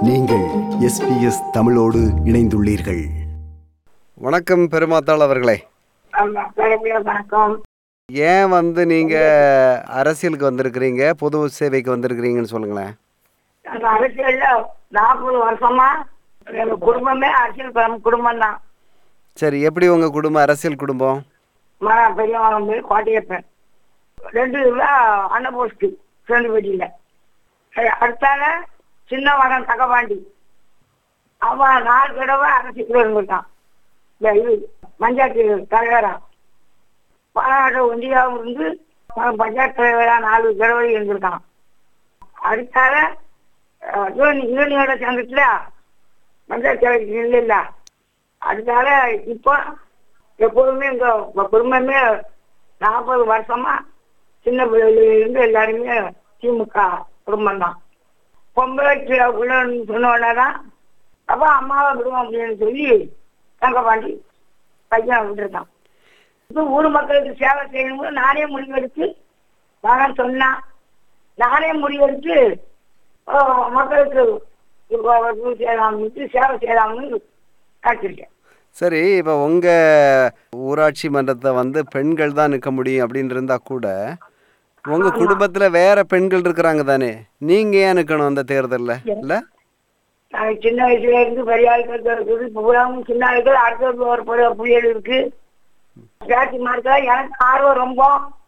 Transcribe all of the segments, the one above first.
நீங்கள் எஸ்பிஎஸ் தமிழோடு இணைந்துள்ளீர்கள் வணக்கம் பெருமாத்தாள் அவர்களே ஆமா மறுபடியும் வணக்கம் ஏன் வந்து நீங்க அரசியலுக்கு வந்திருக்கிறீங்க பொது சேவைக்கு வந்திருக்கிறீங்கன்னு சொல்லுங்களேன் அந்த அரசியல்ல நாற்பது வருஷமா எங்க குடும்பமே அரசியல் குடும்பம் குடும்பம் தான் சரி எப்படி உங்க குடும்பம் அரசியல் குடும்பம் மகா பெரியவங்க பேர் கோட்டையப்பன் ரெண்டு இதுல அண்ணன் போஸ்ட் ஃப்ரெண்டு வீட்டில் அடுத்தால சின்ன மகன் தகபாண்டி அவன் நாலு தடவை அரசியல் இருந்திருக்கான் இந்த இது பஞ்சாயத்து தலைவரா பாலாட்ட ஒன்றியாவும் இருந்து அவன் பஞ்சாயத்து தலைவரா நாலு தடவை இருந்திருக்கான் அடுத்தால யூனியோட சேர்ந்துச்சுல பஞ்சாயத்து தலைவர் இல்ல அதனால இப்போ எப்போதுமே இந்த குடும்பமே நாற்பது வருஷமா சின்ன பிள்ளையில இருந்து எல்லாருமே திமுக குடும்பம் தான் பொம்பளை உள்ள சொன்னோடனேதான் அப்போ அம்மாவை விடுவோம் அப்படின்னு சொல்லி தங்கப்பாண்டி பையன் விட்டுருக்கான் இப்போ ஊர் மக்களுக்கு சேவை செய்யணும்னு நானே முடிவெடுத்து மகன் சொன்னான் நானே முடிவெடுத்து அஹ், மக்களுக்கு இப்போ இது செய்யலாம்னு சேவை செய்யலாம்னு காத்திருக்கேன் சரி இப்போ உங்க ஊராட்சி மன்றத்தை வந்து பெண்கள் தான் நிற்க முடியும் அப்படின்னு இருந்தா கூட உங்க குடும்பத்துல வேற பெண்கள் இருக்கிறாங்க தானே நீங்க ஏன் நிற்கணும் அந்த தேர்தல்ல இல்ல நாங்க சின்ன வயசுல இருந்து பெரிய ஆட்கள் இருக்குது இப்போ பூராவும் சின்ன ஆட்கள் அடுத்த ஒரு பெரிய புள்ளிகள் இருக்கு பேச்சு மார்க்கா எனக்கு ஆர்வம் ரொம்ப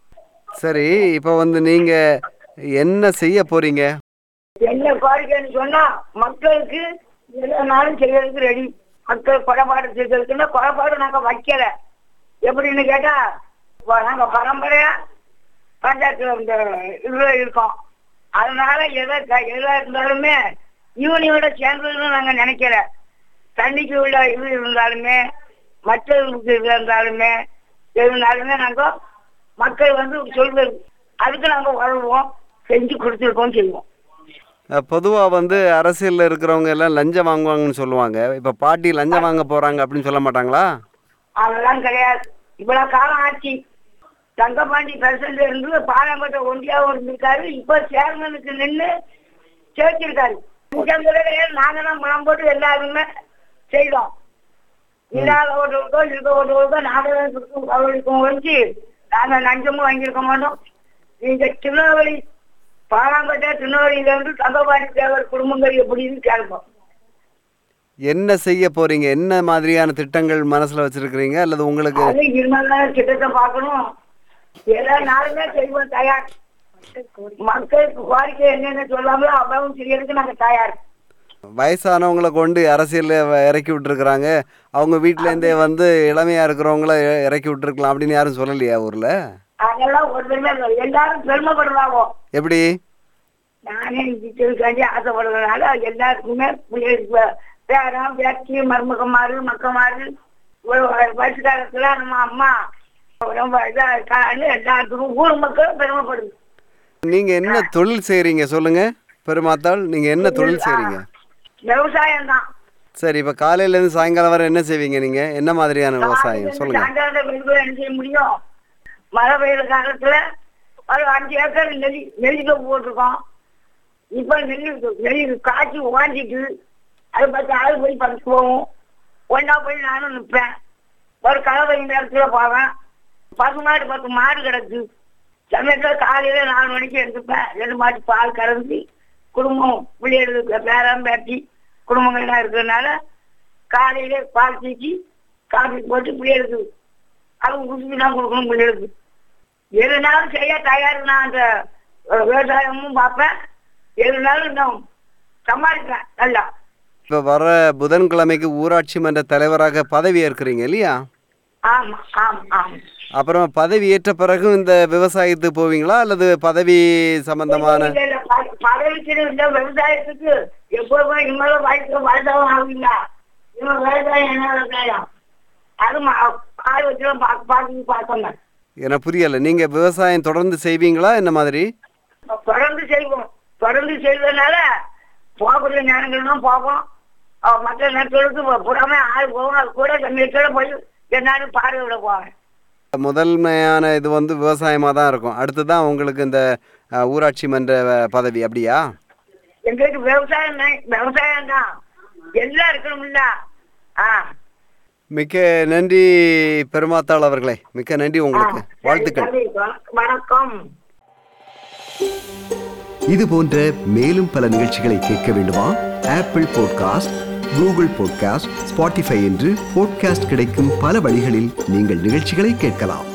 சரி இப்போ வந்து நீங்க என்ன செய்ய போறீங்க என்ன கோரிக்கைன்னு சொன்னா மக்களுக்கு எதுனாலும் செய்யறதுக்கு ரெடி மக்கள் கொலைப்பாடு செய்யறதுக்குன்னா கொலைப்பாடு நாங்க வைக்கல எப்படின்னு கேட்டா இப்போ நாங்க பரம்பரையா பஞ்சாயத்துல இந்த இதுல இருக்கோம் அதனால எதை க- எதா இருந்தாலுமே யூனியோட சேர்ந்ததுன்னு நாங்க நினைக்கல தண்ணிக்கு உள்ள இது இருந்தாலுமே மற்றவங்களுக்கு இது இருந்தாலுமே இருந்தாலுமே நாங்க மக்கள் வந்து சொல்றது அதுக்கு நாங்க வருவோம் செஞ்சு கொடுத்துருக்கோம் செய்வோம் அஹ், பொதுவா வந்து அரசியல்ல இருக்கிறவங்க எல்லாம் லஞ்சம் வாங்குவாங்கன்னு சொல்லுவாங்க இப்ப பாட்டி லஞ்சம் வாங்க போறாங்க அப்படின்னு சொல்ல மாட்டாங்களா அதெல்லாம் கிடையாது இவ்வளவு காலம் ஆச்சு தங்கபாண்டி பிரசிடண்ட் இருந்து பாலம்பட்ட ஒண்டியாவும் இருந்திருக்காரு இப்ப சேர்மனுக்கு நின்று சேர்த்திருக்காரு நாங்க தான் பணம் போட்டு எல்லாருமே செய்தோம் இல்லாத ஓட்டுகளுக்கோ இருக்க ஓட்டுகளுக்கோ நாங்க தான் கொடுக்கும் அவர்களுக்கும் வச்சு நாங்க லஞ்சமும் வாங்கியிருக்க மாட்டோம் நீங்க திருநெல்வேலி பாலாம்பட்ட திருநெல்வேலியில இருந்து தங்கபாண்டி தேவர் குடும்பங்கள் எப்படின்னு கேட்போம் என்ன செய்ய போறீங்க என்ன மாதிரியான திட்டங்கள் மனசுல வச்சிருக்கிறீங்க அல்லது உங்களுக்கு அது இருந்தாலும் திட்டத்தை பார்க்கணும் எல்லா நாளுமே செய்வோம் தயார் மக்களுக்கு கோரிக்கை என்னென்ன சொல்லாமலோ அவ்வளவும் செய்யறதுக்கு நாங்க தயார் வயசானவங்களை கொண்டு அரசியல்ல வ- இறக்கி விட்டுருக்குறாங்க அவங்க வீட்ல இருந்தே வந்து இளமையா இருக்கிறவங்கள இ- இறக்கி விட்டுருக்கலாம் அப்படின்னு யாரும் சொல்லலையா ஊர்ல அதெல்லாம் ஒருத்தருமே இல்லை. எல்லாரும் பெருமைப்படுறாவோ எப்படி நானே டீச்சருக்காண்டி ஆசைப்படுறதுனால எல்லாருக்குமே பிள்ளைகளுக்கு பேரம் பேச்சு மருமகமாறு மக்கமாறு ஒரு வயசு காலத்துல நம்ம அம்மா ரொம்ப இதா இருக்கான்னு எல்லாத்துக்கும் ஊர் மக்களும் பெருமைப்படுது நீங்க என்ன தொழில் செய்றீங்க சொல்லுங்க பெருமாத்தாள் நீங்க என்ன தொழில் செய்றீங்க விவசாயம் தான் சரி இப்ப காலையில இருந்து சாயங்காலம் வரை என்ன செய்வீங்க நீங்க என்ன மாதிரியான விவசாயம் சொல்லுங்க சாயங்காலம் வெயில்ல என்ன செய்ய முடியும் மழை பெய்யுற காலத்துல ஒரு அஞ்சு ஏக்கர் நெல் நெல்லிக்க போட்டிருக்கோம் இப்ப நெல் நெல் காய்ச்சி ஓஞ்சிட்டு அது பார்த்து ஆள் போய் பறிச்சு போவோம் ஒன்றா போய் நானும் நிற்பேன் ஒரு கலவை நேரத்துல போவேன் பசு மாடு பத்து மாடு கிடக்கு சமயத்துல காலையில நாலு மணிக்கு எடுத்துப்பேன் ரெண்டு மாட்டு பால் கறந்து குடும்பம் பிள்ளைகளுக்கு பேரம் பேட்டி குடும்பங்கள்லாம் இருக்கிறதுனால காலையில பால் தீச்சி காஃபி போட்டு பிள்ளைகளுக்கு அவங்க குடிச்சு தான் கொடுக்கணும் பிள்ளைகளுக்கு எதுனாலும் செய்ய தயார் நான் அந்த அஹ், விவசாயமும் பார்ப்பேன் எதுனாலும் நான் சமாளிப்பேன் நல்லா இப்ப வர புதன்கிழமைக்கு ஊராட்சி மன்ற தலைவராக பதவி ஏற்கிறீங்க இல்லையா ஆமா ஆமா ஆமா அப்புறம் பதவி ஏற்ற பிறகு இந்த விவசாயத்துக்கு போவீங்களா அல்லது பதவி சம்பந்தமான இல்ல, இல்ல, ப- பதவிக்கு இந்த விவசாயத்துக்கு எப்போதுமே இனிமேல வயசு வயசாவும் ஆகுங்க இவன் விவசாயம் என்ன விவசாயம் அது ம- ஆள் வச்சு பார்த்து பார்த்தோங்க எனக்கு புரியல நீங்க விவசாயம் தொடர்ந்து செய்வீங்களா என்ன மாதிரி தொடர்ந்து செய்வோம் தொடர்ந்து செய்வதனால போகக்கூடிய நேரங்கள்லாம் போவோம் அஹ் மற்ற நேரங்களுக்கு புறாம ஆள் போவோம் அது கூட சமயத்தோட போய் என்னாலும் பார்வையிட போவேன் முதன்மையான இது வந்து விவசாயமாக தான் இருக்கும் அடுத்து தான் உங்களுக்கு இந்த அஹ், ஊராட்சி மன்ற அஹ், பதவி அப்படியா எங்களுக்கு விவசாயம் தான் விவசாயம் தான் எல்லாம் இருக்கணும்ல ஆ மிக்க நன்றி பெருமாத்தாள் அவர்களே மிக்க நன்றி உங்களுக்கு வாழ்த்துக்கள் சரி, வணக்கம் இது போன்ற மேலும் பல நிகழ்ச்சிகளை கேட்க வேண்டுமா Apple podcast Google podcast Spotify என்று பாட்காஸ்ட் கிடைக்கும் பல வழிகளில் நீங்கள் நிகழ்ச்சிகளை கேட்கலாம்